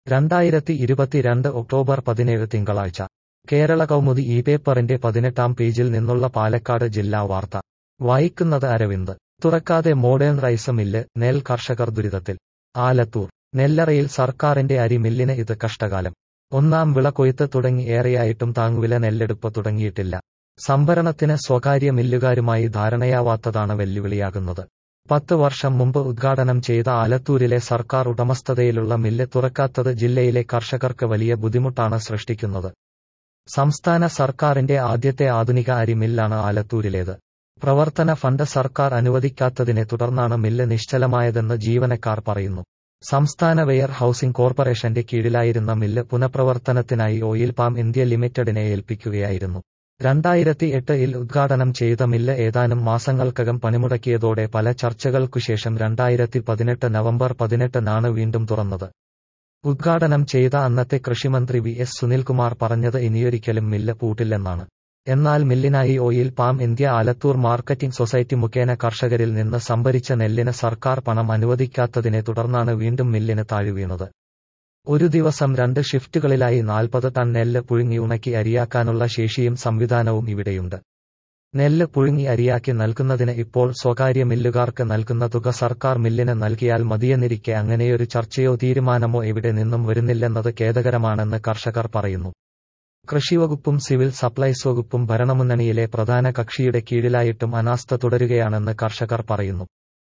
രണ്ടായിരത്തി ഇരുപത്തിരണ്ട് ഒക്ടോബർ പതിനേഴ് തിങ്കളാഴ്ച കേരള കൗമുദി ഈ പേപ്പറിന്റെ പതിനെട്ടാം പേജിൽ നിന്നുള്ള പാലക്കാട് ജില്ലാ വാർത്ത വായിക്കുന്നത് അരവിന്ദ് തുറക്കാതെ മോഡേൺ റൈസ് മില്ല് നെൽ കർഷകർ ദുരിതത്തിൽ ആലത്തൂർ നെല്ലറയിൽ സർക്കാരിന്റെ അരി മില്ലിന് ഇത് കഷ്ടകാലം ഒന്നാം വിള കൊയ്ത്ത് തുടങ്ങി ഏറെയായിട്ടും താങ്ങുവില നെല്ലെടുപ്പ് തുടങ്ങിയിട്ടില്ല സംഭരണത്തിന് സ്വകാര്യ മില്ലുകാരുമായി ധാരണയാവാത്തതാണ് വെല്ലുവിളിയാകുന്നത് പത്ത് വർഷം മുമ്പ് ഉദ്ഘാടനം ചെയ്ത ആലത്തൂരിലെ സർക്കാർ ഉടമസ്ഥതയിലുള്ള മില്ല് തുറക്കാത്തത് ജില്ലയിലെ കർഷകർക്ക് വലിയ ബുദ്ധിമുട്ടാണ് സൃഷ്ടിക്കുന്നത് സംസ്ഥാന സർക്കാരിന്റെ ആദ്യത്തെ ആധുനിക അരി മില്ലാണ് ആലത്തൂരിലേത് പ്രവർത്തന ഫണ്ട് സർക്കാർ അനുവദിക്കാത്തതിനെ തുടർന്നാണ് മില്ല് നിശ്ചലമായതെന്ന് ജീവനക്കാർ പറയുന്നു സംസ്ഥാന വെയർ ഹൌസിംഗ് കോർപ്പറേഷന്റെ കീഴിലായിരുന്ന മില്ല് പുനഃപ്രവർത്തനത്തിനായി ഓയിൽ പാം ഇന്ത്യ ലിമിറ്റഡിനെ ഏൽപ്പിക്കുകയായിരുന്നു രണ്ടായിരത്തി എട്ടിൽ ഉദ്ഘാടനം ചെയ്ത മില്ല് ഏതാനും മാസങ്ങൾക്കകം പണിമുടക്കിയതോടെ പല ചർച്ചകൾക്കുശേഷം രണ്ടായിരത്തി പതിനെട്ട് നവംബർ പതിനെട്ടിനാണ് വീണ്ടും തുറന്നത് ഉദ്ഘാടനം ചെയ്ത അന്നത്തെ കൃഷിമന്ത്രി വി എസ് സുനിൽകുമാർ പറഞ്ഞത് ഇനിയൊരിക്കലും മില്ല് പൂട്ടില്ലെന്നാണ് എന്നാൽ മില്ലിനായി oil palm India Alathur marketing society മുഖേന കർഷകരിൽ നിന്ന് സംഭരിച്ച നെല്ലിന് സർക്കാർ പണം അനുവദിക്കാത്തതിനെ തുടർന്നാണ് വീണ്ടും മില്ലിന് താഴ്വീണത് ഒരു ദിവസം രണ്ട് ഷിഫ്റ്റുകളിലായി നാൽപ്പത് ടൺ നെല്ല് പുഴുങ്ങി ഉണക്കി അരിയാക്കാനുള്ള ശേഷിയും സംവിധാനവും ഇവിടെയുണ്ട് നെല്ല് പുഴുങ്ങി അരിയാക്കി നൽകുന്നതിന് ഇപ്പോൾ സ്വകാര്യ മില്ലുകാർക്ക് നൽകുന്ന തുക സർക്കാർ മില്ലിന് നൽകിയാൽ മതിയെന്നിരിക്കെ അങ്ങനെയൊരു ചർച്ചയോ തീരുമാനമോ എവിടെ നിന്നും വരുന്നില്ലെന്നത് ഖേദകരമാണെന്ന് കർഷകർ പറയുന്നു കൃഷിവകുപ്പും സിവിൽ സപ്ലൈസ് വകുപ്പും ഭരണമുന്നണിയിലെ പ്രധാന കക്ഷിയുടെ കീഴിലായിട്ടും അനാസ്ഥ തുടരുകയാണെന്ന് കർഷകർ പറയുന്നു